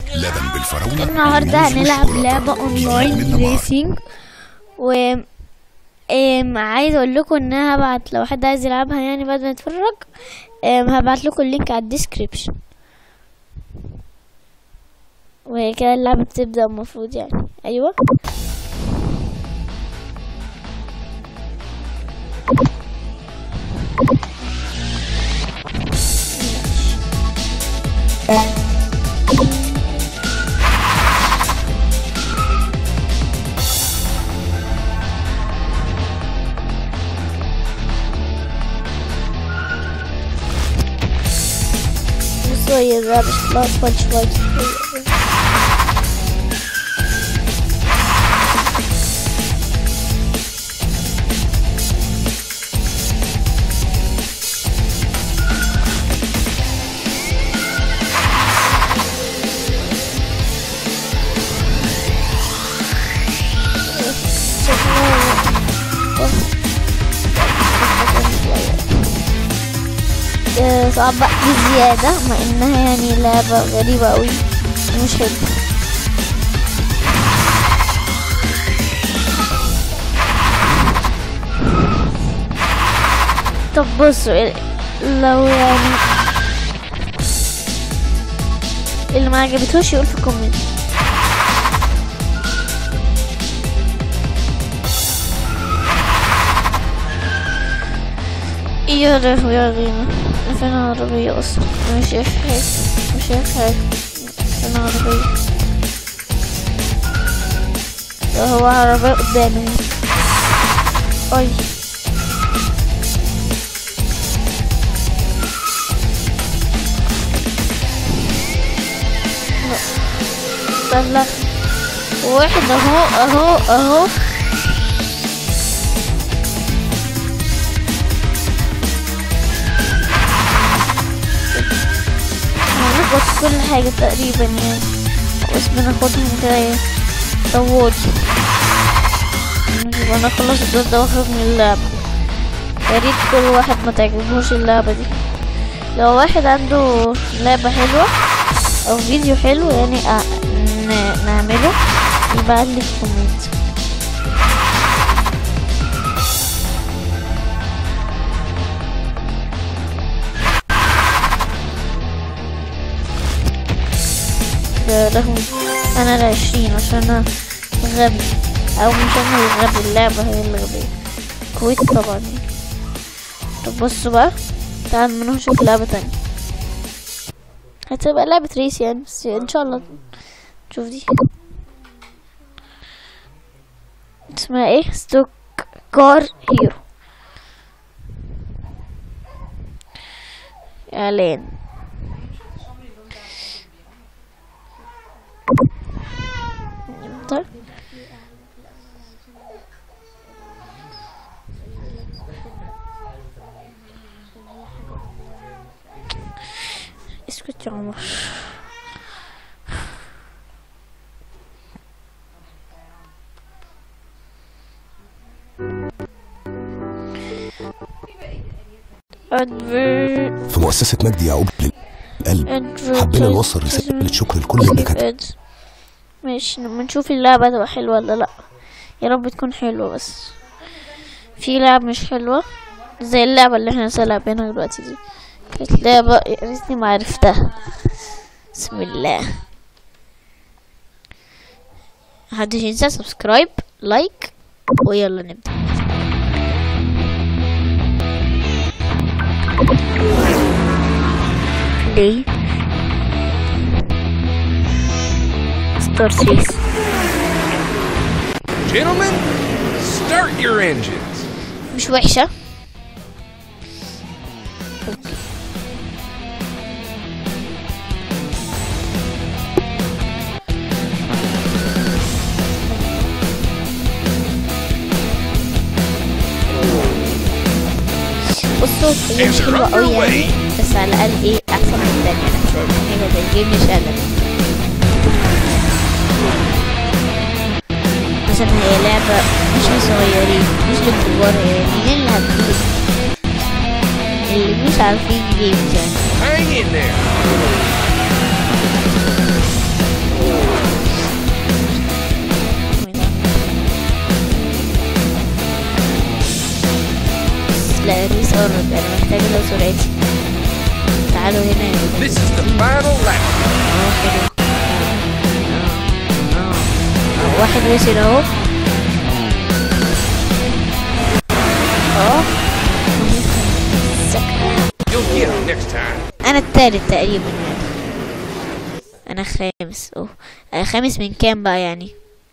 لبن بالفراولة النهارده موز هنلعب والشوكولاتة. لعبة جديد اونلاين من نوعها. ريسينج و ام عايزه اقول لكم ان انا هبعت لو حد عايز يلعبها يعني بعد ما يتفرج ام هبعت لكم اللينك على الديسكريبشن وهي كده اللعبة بتبدأ المفروض يعني ايوه بصوا هي اللعبة شكلها اطفال شوية آه، صعبة بزيادة مع انها يعني لعبة غريبة اوي مش حلوة طب بصوا لو يعني اللي ما عجبتوش يقول في كومنت يا لهوي يا غيمة فين عربية أصلا مش شايف حاجة مش شايف حاجة فين عربية ده هو عربية قدامي أي لا لا واحد اهو اهو اهو هنخبط كل حاجة تقريبا يعني بس بناخدهم كده ايه طوالي يبقى انا خلص الدور ده واخرج من اللعبة يا ريت كل واحد ما تعجبهوش اللعبة دي لو واحد عنده لعبة حلوة او فيديو حلو يعني أ... ن... نعمله يبعتلي في كومنت يا لهوي انا العشرين عشان انا غبي او مش انا اللي غبي اللعبة هي اللي غبية كويت طبعا طب بصوا بقى تعال ما نشوف لعبة تانية هتبقى لعبة ريس يعني بس ان شاء الله نشوف دي اسمها ايه ستوك كار هيرو اعلان طيب اسكت يا عمر adver في مؤسسة مجدي يعقوب للقلب حبينا نوصل رسالة شكر لكل الدكاترة advertisement. ماشي لما نشوف اللعبة تبقى حلوة ولا لأ يا رب تكون حلوة بس في لعب مش حلوة زي اللعبة اللي احنا لسه لاعبينها دلوقتي دي كانت لعبة يا ريتني ما عرفتها بسم الله محدش ينسى سبسكرايب لايك ويلا نبدأ ليه ستارت ريس Gentlemen, start your engines. مش وحشة بصوا هي مش حلوة أوي يعني بس على الأقل ايه أحسن من التانية أنا شايف هي ده الجيم مش أنا عشان هي لعبة مش لصغيرين مش للكبار يعني اللي هتجيب اللي مش عارفين جيمز يعني Hang in there. قرب انا محتاج لو سرعتي تعالوا هنا يا This is the final lap. اه حلو اه اه اه واحد وصل اهو اه You'll get it next time. انا التالت تقريبا يعني انا خامس اوه أنا خامس من كام بقى يعني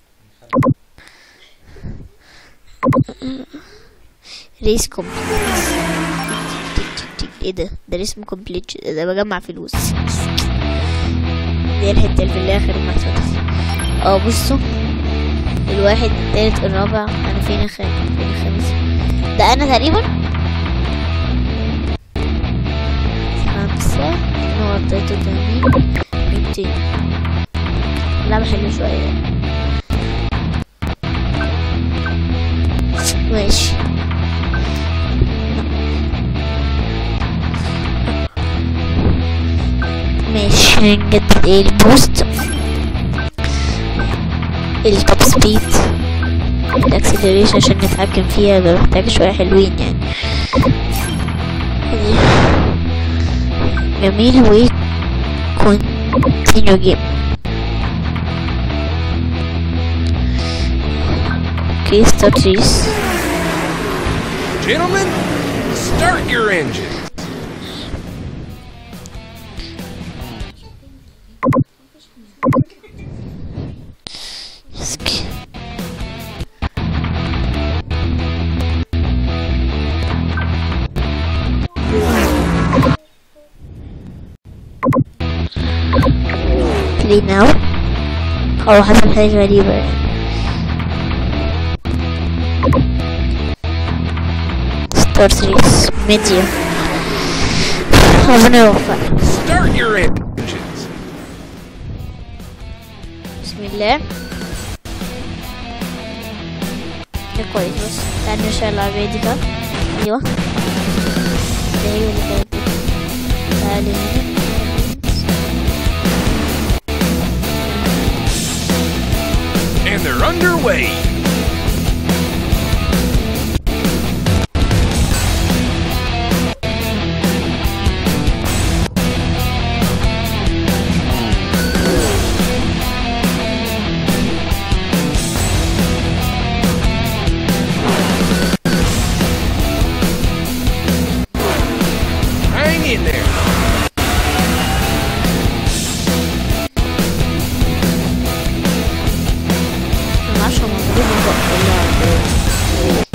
ريس كومبليت ايه ده ده اسمه كومبليت ده بجمع فلوس دي الحتة اللي في الاخر ما اتفتحت اه بصوا الواحد التالت الرابع انا فين الخامس فين الخامس ده انا تقريبا خمسة هو بدايته تمانين ميتين لعبة حلوة شوية ماشي ماشي هنجدد ايه البوست التوب سبيد الاكسلريشن عشان نتحكم فيها ده محتاج شوية حلوين يعني جميل و continue game okay start race Gentlemen, start your engine. Sk- play now هو حصل حاجة غريبة يعني start race medium ربنا يوفقنا Start your engines. بسم الله ده كويس بس تعالى نشغل العربية دي كده ايوه ده هي اللي كانت دي. تعالى هنا And they're underway. Hang in there. انا معرفش هما موجودين بقى كلها قد ايه.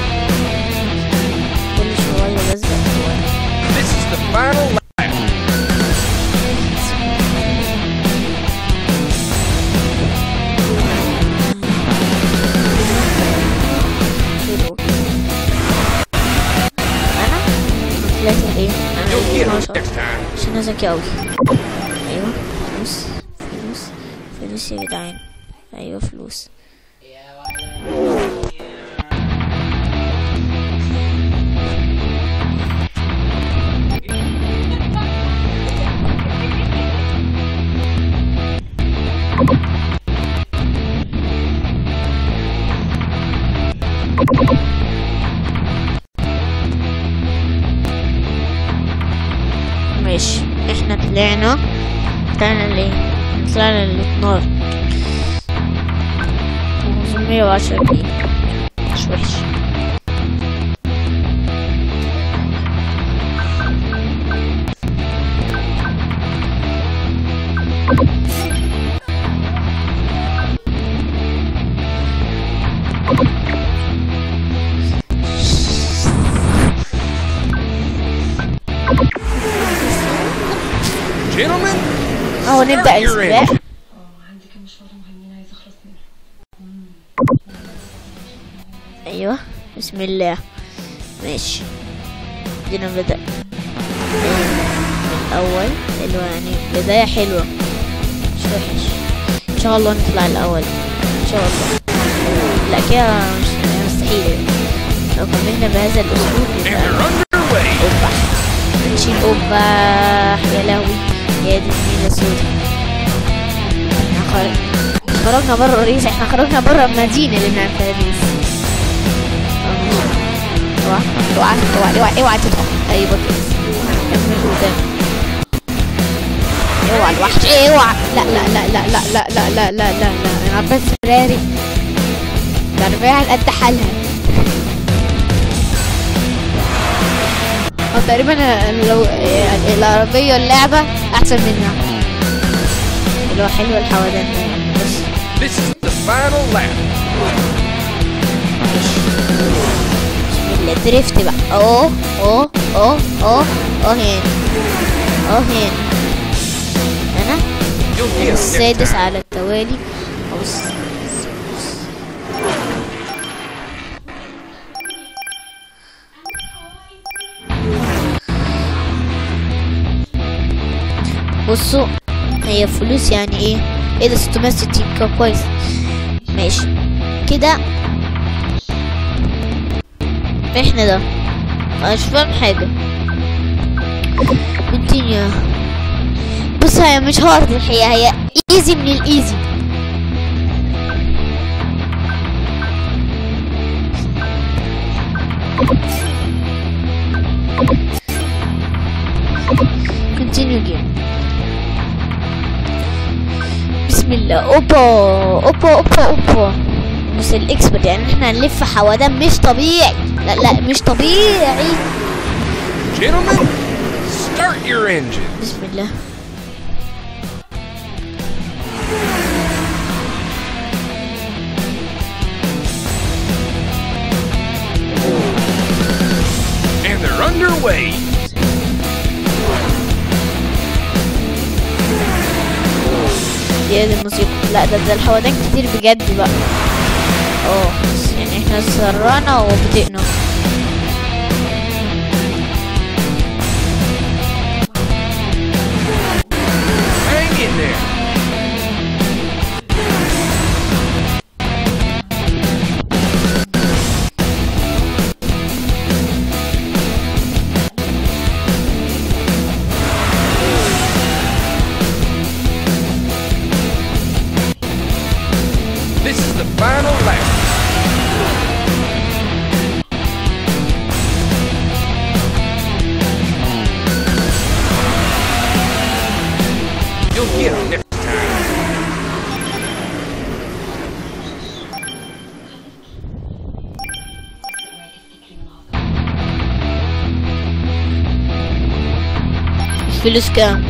كل شوية بسبق شوية This is the final lap. حلو انا طلعت ايه انا You'll ايه get ما it شاء الله next time. عشان انا ذكي اوي ايوه فلوس فلوس فلوس يا جدعان ايوه فلوس ماشي احنا طلعنا طلعنا ليه طلعنا ل 12 510 جنيه مش وحش Gentlemen, اهو نبدأ start your السباق engine. عندي كم مشوار مهمين عايز اخلص منه ايوه بسم الله ماشي دينا بدأ من الاول اللي هو يعني بداية حلوة مش وحش ان شاء الله نطلع الاول ان شاء الله لا كده مش مستحيل يعني. لو كملنا بهذا الاسلوب And يبقى they're underway. اوبا نشيل اوبا يا لهوي يا دي النيلة سودا احنا خرج خرجنا بره الريس احنا خرجنا بره المدينة اللي بنعمل فيها الريس اوعى اوعى اوعى اوعى اوعى تدخل ايوه كده كمل قدام اوعى الوحش اوعى لا لا لا لا لا لا لا لا لا لا لا العربية فراري العربية على قد حالها أو تقريبا لو يعني العربية اللعبة أحسن منها اللي هو حلو الحوادث بس This is the final lap. الدريفت بقى اهو اهو اهو اهو اهو هنا اهو هنا انا You'll get 'em next السادس time. على التوالي بص بصوا هي فلوس يعني ايه ايه ده 660 كان كويس ماشي كده احنا ده انا مش فاهم حاجة كونتينيو بص هي مش هارد الحقيقة هي ايزي من الايزي continue game بسم الله اوبا اوبا اوبا اوبا بص الاكسبرت يعني احنا هنلف حوادان مش طبيعي لا لا مش طبيعي Gentlemen, start your engine. بسم الله And they're underway. دي دي الموسيقى لا ده ده الحوادان كتير بجد بقى اه بس يعني احنا سرعنا وبطئنا Hang in there. This is the final lap. You'll get 'em next time. الفلوس كام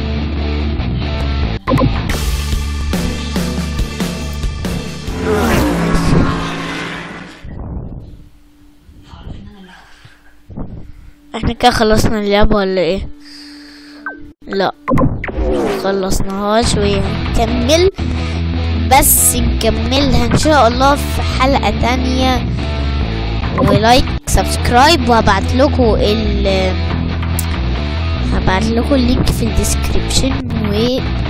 احنا كده خلصنا اللعبة ولا ايه لا خلصناهاش وهنكمل بس نكملها ان شاء الله في حلقة تانية ولايك سبسكرايب وهبعت لكم ال هبعت لكم اللينك في الديسكريبشن و